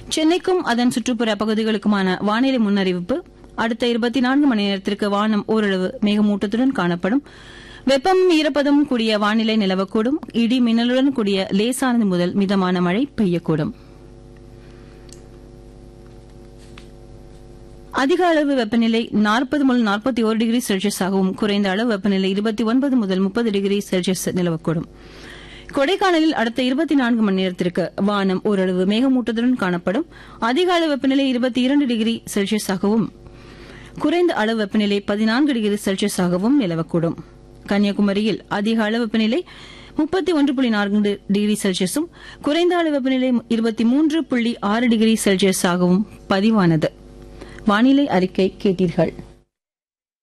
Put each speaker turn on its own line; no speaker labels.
சென்னைக்கும் அதன் சுற்றுப்புற பகுதிகளுக்குமான வானிலை முன்னறிவிப்பு அடுத்த இருபத்தி நான்கு மணி நேரத்திற்கு வானம் ஓரளவு மேகமூட்டத்துடன் காணப்படும் வெப்பம் ஈரப்பதம் கூடிய வானிலை நிலவக்கூடும் இடி மின்னலுடன் கூடிய லேசானது முதல் மிதமான மழை பெய்யக்கூடும் அதிக அளவு வெப்பநிலை நாற்பது முதல் நாற்பத்தி ஒரு டிகிரி செல்சியஸாகவும் குறைந்த அளவு வெப்பநிலை இருபத்தி ஒன்பது முதல் முப்பது டிகிரி செல்சியஸ் நிலவக்கூடும் கொடைக்கானலில் அடுத்த இருபத்தி நான்கு மணி நேரத்திற்கு வானம் ஓரளவு மேகமூட்டத்துடன் காணப்படும் அதிக அளவு வெப்பநிலை இருபத்தி இரண்டு டிகிரி செல்சியஸாகவும் குறைந்த அளவு வெப்பநிலை பதினான்கு டிகிரி செல்சியஸாகவும் நிலவக்கூடும் கன்னியாகுமரியில் அதிக அளவு வெப்பநிலை முப்பத்தி ஒன்று புள்ளி நான்கு டிகிரி செல்சியஸும் குறைந்த அளவு வெப்பநிலை இருபத்தி மூன்று புள்ளி ஆறு டிகிரி செல்சியஸாகவும் பதிவானது வானிலை அறிக்கை கேட்டீர்கள்